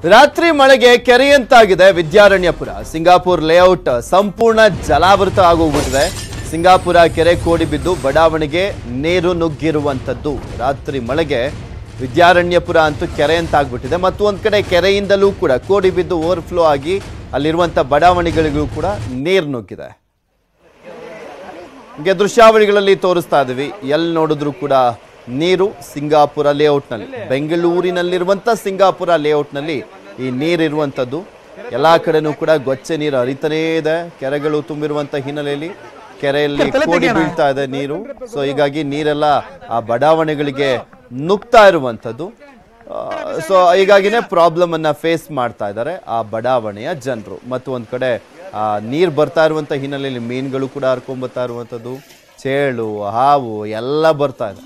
ರಾತ್ರಿ ಮಳೆಗೆ ಕೆರೆಯಂತಾಗಿದೆ Vidyaranyapura Singapore layout ಸಂಪೂರ್ಣ ಜಲಾವೃತ ಆಗೋಗ್ಬಿಟ್ಟಿದೆ ಸಿಂಗಾಪುರ ಕೆರೆ ಕೋಡಿ ಬಿದ್ದು ಬಡಾವಣೆಗೆ ನೀರು ನುಗ್ಗಿರುವಂಥದ್ದು ರಾತ್ರಿ ಮಳೆಗೆ ವಿದ್ಯಾರಣ್ಯಪುರ ಅಂತೂ ಕೆರೆ ಅಂತ ಆಗ್ಬಿಟ್ಟಿದೆ ಮತ್ತು ಒಂದ್ ಕಡೆ ಕೆರೆಯಿಂದಲೂ ಕೂಡ ಕೋಡಿ ಬಿದ್ದು ಓವರ್ಫ್ಲೋ ಆಗಿ ಅಲ್ಲಿರುವಂಥ ಬಡಾವಣೆಗಳಿಗೂ ಕೂಡ ನೀರು ನುಗ್ಗಿದೆ ಹೀಗೆ ದೃಶ್ಯಾವಳಿಗಳಲ್ಲಿ ತೋರಿಸ್ತಾ ಇದ್ದೀವಿ ಎಲ್ಲಿ ನೋಡಿದ್ರು ಕೂಡ ನೀರು ಸಿಂಗಾಪುರ ಲೇಔಟ್ನಲ್ಲಿ ಬೆಂಗಳೂರಿನಲ್ಲಿರುವಂಥ ಸಿಂಗಾಪುರ ಲೇಔಟ್ನಲ್ಲಿ ಈ ನೀರಿರುವಂಥದ್ದು ಎಲ್ಲ ಕಡೆನೂ ಕೂಡ ಗೊಚ್ಚೆ ನೀರು ಹರಿತಾನೇ ಇದೆ ಕೆರೆಗಳು ತುಂಬಿರುವಂಥ ಹಿನ್ನೆಲೆಯಲ್ಲಿ ಕೆರೆಯಲ್ಲಿ ಕೋಡಿ ಬೀಳ್ತಾ ಇದೆ ನೀರು ಸೊ ಹೀಗಾಗಿ ನೀರೆಲ್ಲ ಆ ಬಡಾವಣೆಗಳಿಗೆ ನುಗ್ತಾ ಇರುವಂಥದ್ದು ಸೊ ಹೀಗಾಗಿನೇ ಪ್ರಾಬ್ಲಮ್ ಅನ್ನ ಫೇಸ್ ಮಾಡ್ತಾ ಇದ್ದಾರೆ ಆ ಬಡಾವಣೆಯ ಜನರು ಮತ್ತು ಒಂದ್ ಕಡೆ ಆ ನೀರ್ ಬರ್ತಾ ಇರುವಂತ ಹಿನ್ನೆಲೆಯಲ್ಲಿ ಮೀನುಗಳು ಕೂಡ ಹರ್ಕೊಂಡ್ ಬರ್ತಾ ಇರುವಂತದ್ದು ಚೇಳು ಹಾವು ಎಲ್ಲ ಬರ್ತಾ ಇದೆ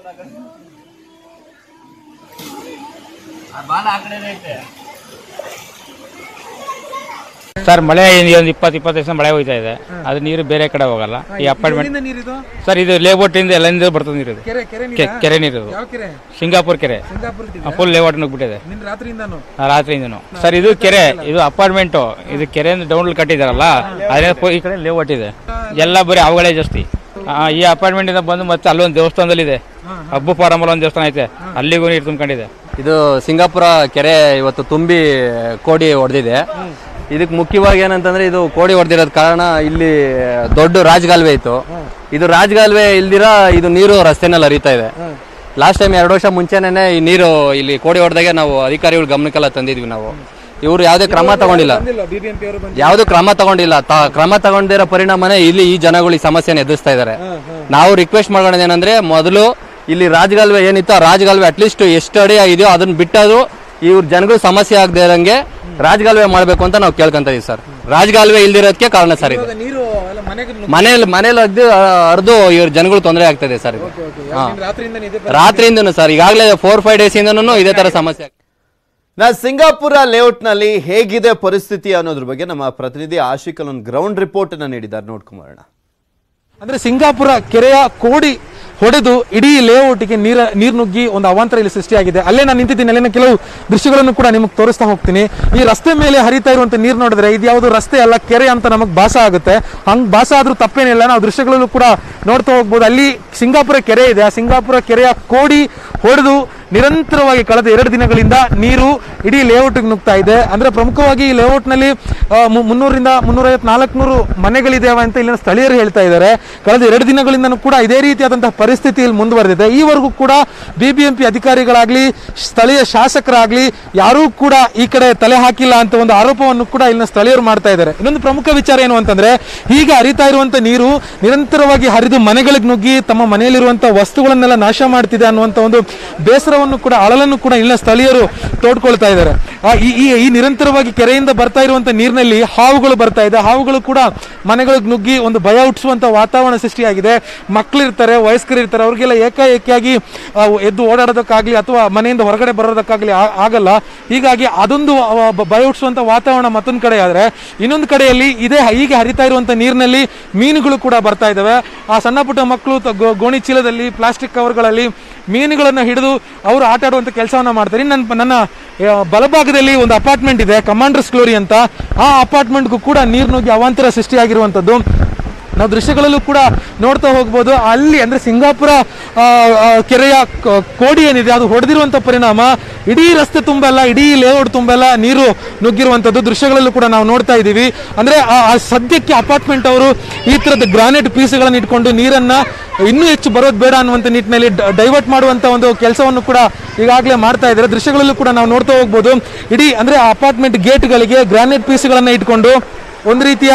ಸರ್ ಮಳೆ ಒಂದು ಇಪ್ಪತ್ತು ಇಪ್ಪತ್ತೈದು ದಿವಸ ಮಳೆ ಹೋಗ್ತಾ ಇದೆ ಅದು ನೀರು ಬೇರೆ ಕಡೆ ಹೋಗಲ್ಲ ಈ ಅಪಾರ್ಟ್ಮೆಂಟ್ ಎಲ್ಲಿಂದ ನೀರಿದು ಸರ್ ಇದು ಲೇಔಟ್ ಇಂದ ಎಲ್ಲರಿಂದ ಬರ್ತದೆ ನೀರು ಇದು ಕೆರೆ ಕೆರೆ ನೀರ ಕೆ- ಕೆರೆ ನೀರು ಇದು ಯಾವ ಕೆರೆ ಸಿಂಗಾಪುರ್ ಕೆರೆ ಸಿಂಗಾಪುರ ಫುಲ್ ಲೇಔಟ್ ನುಗ್ಬಿಟ್ಟಿದೆ ನಿನ್ ರಾತ್ರಿಯಿಂದಾನು ಆ ರಾತ್ರಿಯಿಂದನು ಸರ್ ಇದು ಕೆರೆ ಇದು ಅಪಾರ್ಟ್ಮೆಂಟು ಇದು ಕೆರೆಯಿಂದ ಡೌನ್ ಕಟ್ಟಿದಾರಲ್ಲ ಅದೇ ಈ ಕಡೆ ಲೇಔಟ್ ಇದೆ ಎಲ್ಲ ಬರೀ ಅವುಗಳೇ ಜಾಸ್ತಿ ಆ, ಈ ಅಪಾರ್ಟ್ಮೆಂಟ್ ಇಂದ ಬಂದು ಮತ್ತೆ ಅಲ್ಲೊಂದು ದೇವಸ್ಥಾನದಲ್ಲಿ ಇದೆ ಹಬ್ಬ ಫಾರಂ ಅಲ್ಲಿ ಒಂದು ದೇವಸ್ಥಾನ ಐತೆ ಅಲ್ಲಿಗೂ ನೀರು ತುಂಬ್ಕೊಂಡಿದೆ ಇದು ಸಿಂಗಾಪುರ ಕೆರೆ ಇವತ್ತು ತುಂಬಿ ಕೋಡಿ ಹೊಡೆದಿದೆ ಇದಕ್ಕೆ ಮುಖ್ಯವಾಗಿ ಏನಂತಂದ್ರೆ ಇದು ಕೋಡಿ ಹೊಡೆದಿರೋದ್ ಕಾರಣ ಇಲ್ಲಿ ದೊಡ್ಡ ರಾಜಗಾಲ್ವೆ ಇತ್ತು ಇದು ರಾಜಗಾಲ್ವೆ ಇಲ್ದಿರ ಇದು ನೀರು ರಸ್ತೆನಲ್ಲಿ ಹರಿತಾ ಇದೆ ಲಾಸ್ಟ್ ಟೈಮ್ ಎರಡು ವರ್ಷ ಮುಂಚೆನೇ ಈ ನೀರು ಇಲ್ಲಿ ಕೋಡಿ ಹೊಡೆದಾಗೆ ನಾವು ಅಧಿಕಾರಿಗಳ ಗಮನಕ್ಕೆಲ್ಲ ತಂದಿದ್ವಿ ನಾವು ಇವರು ಯಾವುದೇ ಕ್ರಮ ತಗೊಂಡಿಲ್ಲ ಬಿಬಿಎಂಪಿ ಅವರು ಬಂದು ಯಾವುದು ಕ್ರಮ ತಗೊಂಡಿಲ್ಲ ತ- ಕ್ರಮ ತಗೊಂಡಿರೋ ಪರಿಣಾಮನೇ ಇಲ್ಲಿ ಈ ಜನಗಳು ಈ ಸಮಸ್ಯೆನ ಎದುರಿಸ್ತಾ ಇದ್ದಾರೆ ನಾವು ರಿಕ್ವೆಸ್ಟ್ ಮಾಡೋಣ ಏನಂದ್ರೆ ಮೊದಲು ಇಲ್ಲಿ ರಾಜಗಾಲ್ವೆ ಏನಿತ್ತು ಆ ರಾಜಗಾಲ್ವೆ ಅಟ್ಲೀಸ್ಟ್ ಎಷ್ಟು ಅಡಿ ಆಗಿದೆಯೋ ಅದನ್ನ ಬಿಟ್ಟದು ಇವ್ರ ಜನಗಳು ಸಮಸ್ಯೆ ಆಗದೆ ಇರಂಗೆ ರಾಜಗಾಲ್ವೆ ಮಾಡಬೇಕು ಅಂತ ನಾವು ಕೇಳ್ಕೊಂತ ಇದೀವಿ ಸರ್ ರಾಜಗಾಲ್ವೆ ಇಲ್ದಿರೋದಕ್ಕೆ ಕಾರಣ ಸರ್ ಇದು ಇವಾಗ ನೀರು ಎಲ್ಲ ಮನೆಗೆ ನುಗ್ಗಿ- ಮನೇಲಿ ಮನೇಲಿ ಅಗ್ದು ಹರಿದು ಇವ್ರ ಜನಗಳು ತೊಂದರೆ ಆಗ್ತದೆ ಸರ್ ಇದು ಓಕೆ, ಯಾವ ನಿನ್ ರಾತ್ರಿಯಿಂದ ಇದೆ ರಾತ್ರಿಯಿಂದನೂ ಸರ್ ಈಗಾಗಲೇ ಫೋರ್ ಫೈವ್ ಡೇಸ್ ಇಂದನೂ ಇದೇ ತರ ಸಮಸ್ಯೆ ಆಗ್ತಿದೆ. ನಾ ಸಿಂಗಾಪುರ ಲೇಔಟ್ನಲ್ಲಿ ಹೇಗಿದೆ ಪರಿಸ್ಥಿತಿ ಅನ್ನೋದ್ರ ಬಗ್ಗೆ ನಮ್ಮ ಪ್ರತಿನಿಧಿ ಆಶಿಕ್ ಒಂದು ಗ್ರೌಂಡ್ ರಿಪೋರ್ಟ್ ಅನ್ನ ನೀಡಿದ್ದಾರೆ ನೋಡ್ಕೊಂಬರೋಣ ಅಂದ್ರೆ ಸಿಂಗಾಪುರ ಕೆರೆಯ ಕೋಡಿ ಹೊಡೆದು ಇಡೀ ಲೇಔಟ್ಗೆ ನೀರ ನೀರು ನುಗ್ಗಿ ಒಂದು ಅವಾಂತರ ಇಲ್ಲಿ ಸೃಷ್ಟಿಯಾಗಿದೆ ಅಲ್ಲೇ ನಾನು ನಿಂತಿದ್ದೀನಿ ಅಲ್ಲಿನ ಕೆಲವು ದೃಶ್ಯಗಳನ್ನು ಕೂಡ ನಿಮಗೆ ತೋರಿಸ್ತಾ ಹೋಗ್ತೀನಿ ಈ ರಸ್ತೆ ಮೇಲೆ ಹರಿತಾ ಇರುವಂತ ನೀರು ನೋಡಿದ್ರೆ ಇದು ಯಾವುದು ರಸ್ತೆ ಅಲ್ಲ ಕೆರೆ ಅಂತ ನಮಗೆ ಭಾಸ ಆಗುತ್ತೆ ಹಂಗ್ ಭಾಸ ಆದ್ರೂ ತಪ್ಪೇನಿಲ್ಲ ನಾವು ದೃಶ್ಯಗಳಲ್ಲೂ ಕೂಡ ನೋಡ್ತಾ ಹೋಗ್ಬೋದು ಅಲ್ಲಿ ಸಿಂಗಾಪುರ ಕೆರೆ ಇದೆ ಆ ಸಿಂಗಾಪುರ ಕೆರೆಯ ಕೋಡಿ ಹೊಡೆದು ನಿರಂತರವಾಗಿ ಕಳೆದ ಎರಡು ದಿನಗಳಿಂದ ನೀರು ಇಡೀ ಲೇಔಟ್ ನುಗ್ತಾ ಇದೆ ಅಂದ್ರೆ ಪ್ರಮುಖವಾಗಿ ಈ ಲೇಔಟ್ ನಲ್ಲಿ ಆ, ಮು- ಮುನ್ನೂರಿಂದ ಮುನ್ನೂರೈವತ್ತು ನಾಲ್ಕುನೂರು ಮನೆಗಳಿದ್ದಾವೆ ಅಂತ ಇಲ್ಲಿನ ಸ್ಥಳೀಯರು ಹೇಳ್ತಾ ಇದ್ದಾರೆ ಕಳೆದ ಎರಡು ದಿನಗಳಿಂದನೂ ಕೂಡ ಇದೇ ರೀತಿಯಾದಂತಹ ಪರಿಸ್ಥಿತಿ ಇಲ್ಲಿ ಮುಂದುವರೆದಿದೆ ಈವರೆಗೂ ಕೂಡ ಬಿಬಿಎಂಪಿ ಅಧಿಕಾರಿಗಳಾಗ್ಲಿ ಸ್ಥಳೀಯ ಶಾಸಕರಾಗ್ಲಿ ಯಾರೂ ಕೂಡ ಈ ಕಡೆ ತಲೆ ಹಾಕಿಲ್ಲ ಅಂತ ಒಂದು ಆರೋಪವನ್ನು ಕೂಡ ಇಲ್ಲಿನ ಸ್ಥಳೀಯರು ಮಾಡ್ತಾ ಇದ್ದಾರೆ ಇನ್ನೊಂದು ಪ್ರಮುಖ ವಿಚಾರ ಏನು ಅಂತಂದ್ರೆ ಈಗ ಹರಿತಾ ಇರುವಂತ ನೀರು ನಿರಂತರವಾಗಿ ಹರಿದು ಮನೆಗಳಿಗೆ ನುಗ್ಗಿ ತಮ್ಮ ಮನೆಯಲ್ಲಿರುವಂತಹ ವಸ್ತುಗಳನ್ನೆಲ್ಲ ನಾಶ ಮಾಡ್ತಿದೆ ಅನ್ನುವಂತ ಒಂದು ಬೇಸರವನ್ನು ಕೂಡ ಅಳಲನ್ನು ಕೂಡ ಇಲ್ಲಿನ ಸ್ಥಳೀಯರು ತೋಡ್ಕೊಳ್ತಾ ಇದ್ದಾರೆ ಆ, ಈ ಈ- ಈ ನಿರಂತರವಾಗಿ ಕೆರೆಯಿಂದ ಬರ್ತಾ ಇರುವಂತ ನೀರಿನಲ್ಲಿ ಹಾವುಗಳು ಬರ್ತಾ ಇದೆ ಹಾವುಗಳು ಕೂಡ ಮನೆಗಳಿಗೆ ನುಗ್ಗಿ ಒಂದು ಭಯ ಹುಟ್ಟಿಸುವಂತ ವಾತಾವರಣ ಸೃಷ್ಟಿಯಾಗಿದೆ ಮಕ್ಕಳಿರ್ತಾರೆ ವಯಸ್ಕರು ಇರ್ತಾರೆ ಅವ್ರಿಗೆಲ್ಲ ಏಕಾಏಕಿಯಾಗಿ ಆ, ಎದ್ದು ಓಡಾಡೋದಕ್ಕಾಗ್ಲಿ ಅಥವಾ ಮನೆಯಿಂದ ಹೊರಗಡೆ ಬರೋದಕ್ಕಾಗ್ಲಿ ಆ- ಆಗಲ್ಲ ಹೀಗಾಗಿ ಅದೊಂದು ಆ, ಬ- ಭಯ ಹುಟ್ಟಿಸುವಂತ ವಾತಾವರಣ ಮತ್ತೊಂದು ಕಡೆ ಆದ್ರೆ ಇನ್ನೊಂದು ಕಡೆಯಲ್ಲಿ ಇದೇ ಹೀಗೆ ಹರಿತಾ ಇರುವಂತ ನೀರಿನಲ್ಲಿ ಮೀನುಗಳು ಕೂಡ ಬರ್ತಾ ಇದಾವೆ ಆ ಸಣ್ಣ ಪುಟ್ಟ ಮಕ್ಕಳು ತ- ಗೋ- ಗೋಣಿ ಚೀಲದಲ್ಲಿ ಪ್ಲಾಸ್ಟಿಕ್ ಕವರ್ಗಳಲ್ಲಿ ಮೀನುಗಳನ್ನ ಹಿಡಿದು ಅವರು ಆಟ ಆಡುವಂತ ಕೆಲಸವನ್ನ ಮಾಡ್ತಾರೆ ಇನ್ನು ನನ್ನ ನನ್ನ ಆ, ಬಲಭಾಗದಲ್ಲಿ ಒಂದು ಅಪಾರ್ಟ್ಮೆಂಟ್ ಇದೆ ಕಮಾಂಡರ್ಸ್ ಗ್ಲೋರಿ ಅಂತ ಆ ಅಪಾರ್ಟ್ಮೆಂಟ್ಗೂ ಕೂಡ ನೀರು ನುಗ್ಗಿ ಅವಾಂತರ ಸೃಷ್ಟಿಯಾಗಿರುವಂತದ್ದು ನಾವು ದೃಶ್ಯಗಳಲ್ಲೂ ಕೂಡ ನೋಡ್ತಾ ಹೋಗ್ಬೋದು ಅಲ್ಲಿ ಅಂದ್ರೆ ಸಿಂಗಾಪುರ ಆ, ಆ, ಕೆರೆಯ ಕ- ಕೋಡಿ ಏನಿದೆ ಅದು ಹೊಡೆದಿರುವಂತ ಪರಿಣಾಮ ಇಡೀ ರಸ್ತೆ ತುಂಬೆಲ್ಲ ಇಡೀ ಲೇಔಟ್ ತುಂಬೆಲ್ಲ ನೀರು ನುಗ್ಗಿರುವಂತದ್ದು ದೃಶ್ಯಗಳಲ್ಲೂ ಕೂಡ ನಾವು ನೋಡ್ತಾ ಇದ್ದೀವಿ ಅಂದ್ರೆ ಆ ಆ ಸದ್ಯಕ್ಕೆ ಅಪಾರ್ಟ್ಮೆಂಟ್ ಅವರು ಈ ತರದ ಗ್ರಾನೈಟ್ ಪೀಸ್ಗಳನ್ನ ಇಟ್ಕೊಂಡು ನೀರನ್ನ ಇನ್ನೂ ಹೆಚ್ಚು ಬರೋದು ಬೇಡ ಅನ್ನುವಂತ ನಿಟ್ಟಿನಲ್ಲಿ ಡೈವರ್ಟ್ ಮಾಡುವಂತ ಒಂದು ಕೆಲಸವನ್ನು ಕೂಡ ಈಗಾಗಲೇ ಮಾಡ್ತಾ ಇದ್ದಾರೆ ದೃಶ್ಯಗಳಲ್ಲೂ ಕೂಡ ನಾವು ನೋಡ್ತಾ ಹೋಗ್ಬೋದು ಇಡೀ ಅಂದ್ರೆ ಆ ಅಪಾರ್ಟ್ಮೆಂಟ್ ಗೇಟ್ಗಳಿಗೆ ಗ್ರಾನೈಟ್ ಪೀಸ್ಗಳನ್ನ ಇಟ್ಕೊಂಡು ಒಂದು ರೀತಿಯ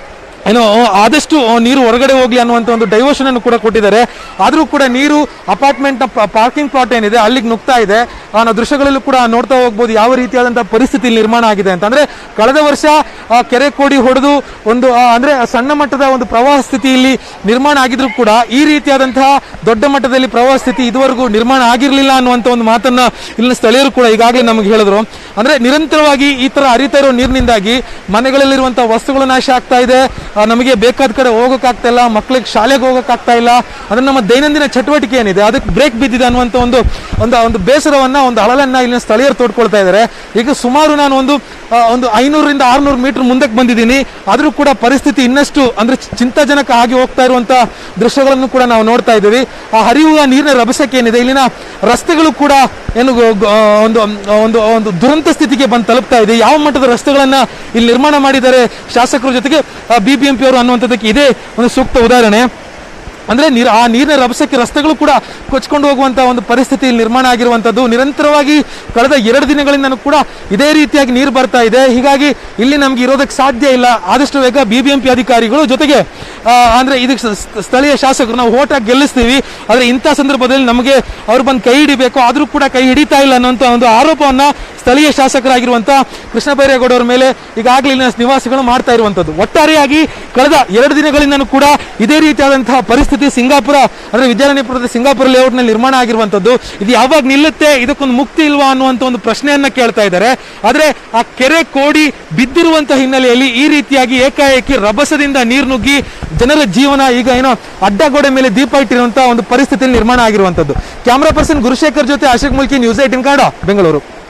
ಏನು ಆದಷ್ಟು ನೀರು ಹೊರಗಡೆ ಹೋಗ್ಲಿ ಅನ್ನುವಂತ ಒಂದು ಡೈವರ್ಷನ್ ಅನ್ನು ಕೂಡ ಕೊಟ್ಟಿದ್ದಾರೆ ಆದ್ರೂ ಕೂಡ ನೀರು ಅಪಾರ್ಟ್ಮೆಂಟ್ ಪಾರ್ಕಿಂಗ್ ಪ್ಲಾಟ್ ಏನಿದೆ ಅಲ್ಲಿಗೆ ನುಗ್ತಾ ಇದೆ ಆ, ನಾವು ದೃಶ್ಯಗಳಲ್ಲೂ ಕೂಡ ನೋಡ್ತಾ ಹೋಗ್ಬೋದು ಯಾವ ರೀತಿಯಾದಂತಹ ಪರಿಸ್ಥಿತಿ ಇಲ್ಲಿ ನಿರ್ಮಾಣ ಆಗಿದೆ ಅಂತ ಅಂದ್ರೆ ಕಳೆದ ವರ್ಷ ಆ, ಕೆರೆ ಕೋಡಿ ಹೊಡೆದು ಒಂದು ಆ, ಅಂದ್ರೆ ಸಣ್ಣ ಮಟ್ಟದ ಒಂದು ಪ್ರವಾಹ ಸ್ಥಿತಿ ಇಲ್ಲಿ ನಿರ್ಮಾಣ ಆಗಿದ್ರು ಕೂಡ ಈ ರೀತಿಯಾದಂತಹ ದೊಡ್ಡ ಮಟ್ಟದಲ್ಲಿ ಪ್ರವಾಹ ಸ್ಥಿತಿ ಇದುವರೆಗೂ ನಿರ್ಮಾಣ ಆಗಿರಲಿಲ್ಲ ಅನ್ನುವಂತ ಒಂದು ಮಾತನ್ನ ಇಲ್ಲಿನ ಸ್ಥಳೀಯರು ಕೂಡ ಈಗಾಗಲೇ ನಮಗೆ ಹೇಳಿದ್ರು ಅಂದ್ರೆ ನಿರಂತರವಾಗಿ ಈ ತರ ಹರಿತಾ ಇರೋ ನೀರಿನಿಂದಾಗಿ ಮನೆಗಳಲ್ಲಿರುವಂತಹ ವಸ್ತುಗಳು ನಾಶ ಆಗ್ತಾ ಇದೆ ಆ, ನಮಗೆ ಬೇಕಾದ ಕಡೆ ಹೋಗೋಕ್ಕಾಗ್ತಾ ಇಲ್ಲ ಮಕ್ಳಿಗೆ ಶಾಲೆಗೆ ಹೋಗೋಕ್ಕಾಗ್ತಾ ಇಲ್ಲ ಅಂದ್ರೆ ನಮ್ಮ ದೈನಂದಿನ ಚಟುವಟಿಕೆ ಏನಿದೆ ಅದಕ್ಕೆ ಬ್ರೇಕ್ ಬಿದ್ದಿದೆ ಅನ್ನುವಂಥ ಒಂದು ಒಂದು ಒಂದು ಬೇಸರವನ್ನ ಒಂದು ಅಳಲನ್ನ ಇಲ್ಲಿನ ಸ್ಥಳೀಯರು ತೋಡ್ಕೊಳ್ತಾ ಇದ್ದಾರೆ ಈಗ ಸುಮಾರು ನಾನು ಒಂದು ಆ, ಒಂದು ಐನೂರರಿಂದ ಆರ್ನೂರು ಮೀಟರ್ ಮುಂದಕ್ಕೆ ಬಂದಿದ್ದೀನಿ ಆದರೂ ಕೂಡ ಪರಿಸ್ಥಿತಿ ಇನ್ನಷ್ಟು ಅಂದ್ರೆ ಚಿ- ಚಿಂತಾಜನಕ ಆಗಿ ಹೋಗ್ತಾ ಇರುವಂತ ದೃಶ್ಯಗಳನ್ನು ಕೂಡ ನಾವು ನೋಡ್ತಾ ಇದ್ದೀವಿ ಆ ಹರಿಯುವ ನೀರಿನ ರಭಸಕ್ಕೆ ಏನಿದೆ ಇಲ್ಲಿನ ರಸ್ತೆಗಳು ಕೂಡ ಏನು ಗೊ- ಗೊ- ಒಂದು ಒಂದು ಒಂದು ದುರಂತ ಸ್ಥಿತಿಗೆ ಬಂದು ತಲುಪ್ತಾ ಇದೆ ಯಾವ ಮಟ್ಟದ ರಸ್ತೆಗಳನ್ನ ಇಲ್ಲಿ ನಿರ್ಮಾಣ ಮಾಡಿದ್ದಾರೆ ಶಾಸಕರ ಜೊತೆಗೆ ಬಿಬಿಎಂಪಿ ಅವರು ಅನ್ನುವಂಥದ್ದಕ್ಕೆ ಇದೇ ಒಂದು ಸೂಕ್ತ ಉದಾಹರಣೆ ಅಂದ್ರೆ ನೀರು ಆ ನೀರಿನ ರಭಸಕ್ಕೆ ರಸ್ತೆಗಳು ಕೂಡ ಕೊಚ್ಕೊಂಡು ಹೋಗುವಂತ ಒಂದು ಪರಿಸ್ಥಿತಿ ಇಲ್ಲಿ ನಿರ್ಮಾಣ ಆಗಿರುವಂತದ್ದು ನಿರಂತರವಾಗಿ ಕಳೆದ ಎರಡು ದಿನಗಳಿಂದ ಕೂಡ ಇದೇ ರೀತಿಯಾಗಿ ನೀರು ಬರ್ತಾ ಇದೆ ಹೀಗಾಗಿ ಇಲ್ಲಿ ನಮ್ಗೆ ಇರೋದಕ್ಕೆ ಸಾಧ್ಯ ಇಲ್ಲ ಆದಷ್ಟು ಬೇಗ ಬಿಬಿಎಂಪಿ ಅಧಿಕಾರಿಗಳು ಜೊತೆಗೆ ಆ, ಅಂದ್ರೆ ಇದಕ್ಕೆ ಸ- ಸ- ಸ್ಥಳೀಯ ಶಾಸಕರು ನಾವು ಓಟ್ ಹಾಕಿ ಗೆಲ್ಲಿಸ್ತೀವಿ ಆದ್ರೆ ಇಂಥ ಸಂದರ್ಭದಲ್ಲಿ ನಮಗೆ ಅವ್ರು ಬಂದು ಕೈ ಹಿಡಿಬೇಕು ಆದ್ರೂ ಕೂಡ ಕೈ ಹಿಡಿತಾ ಇಲ್ಲ ಅನ್ನುವಂಥ ಒಂದು ಆರೋಪವನ್ನ ಸ್ಥಳೀಯ ಶಾಸಕರಾಗಿರುವಂತ ಕೃಷ್ಣ ಬೈರೇಗೌಡ ಅವರ ಮೇಲೆ ಈಗಾಗಲೇ ಇಲ್ಲಿನ ನಿವಾಸಿಗಳು ಮಾಡ್ತಾ ಇರುವಂತದ್ದು ಒಟ್ಟಾರೆಯಾಗಿ ಕಳೆದ ಎರಡು ದಿನಗಳಿಂದನೂ ಕೂಡ ಇದೇ ರೀತಿಯಾದಂತಹ ಪರಿಸ್ಥಿತಿ ಸಿಂಗಾಪುರ ಅಂದ್ರೆ ವಿದ್ಯಾರಣ್ಯಪುರದ ಸಿಂಗಾಪುರ ಲೇಔಟ್ ನಲ್ಲಿ ನಿರ್ಮಾಣ ಆಗಿರುವಂತದ್ದು ಇದು ಯಾವಾಗ ನಿಲ್ಲುತ್ತೆ ಇದಕ್ಕೊಂದು ಮುಕ್ತಿ ಇಲ್ವಾ ಅನ್ನುವಂತ ಒಂದು ಪ್ರಶ್ನೆಯನ್ನ ಕೇಳ್ತಾ ಇದ್ದಾರೆ ಆದ್ರೆ ಆ ಕೆರೆ ಕೋಡಿ ಬಿದ್ದಿರುವಂತಹ ಹಿನ್ನೆಲೆಯಲ್ಲಿ ಈ ರೀತಿಯಾಗಿ ಏಕಾಏಕಿ ರಭಸದಿಂದ ನೀರು ನುಗ್ಗಿ ಜನರ ಜೀವನ ಈಗ ಏನೋ ಅಡ್ಡಗೋಡೆ ಮೇಲೆ ದೀಪ ಇಟ್ಟಿರುವಂತಹ ಒಂದು ಪರಿಸ್ಥಿತಿ ನಿರ್ಮಾಣ ಆಗಿರುವಂತದ್ದು ಕ್ಯಾಮರಾ ಪರ್ಸನ್ ಗುರುಶೇಖರ್ ಜೊತೆ ಅಶೋಕ್ ಮುಲ್ಕಿ ನ್ಯೂಸ್ ಏಟಿನ್ ಕನ್ನಡ ಬೆಂಗಳೂರು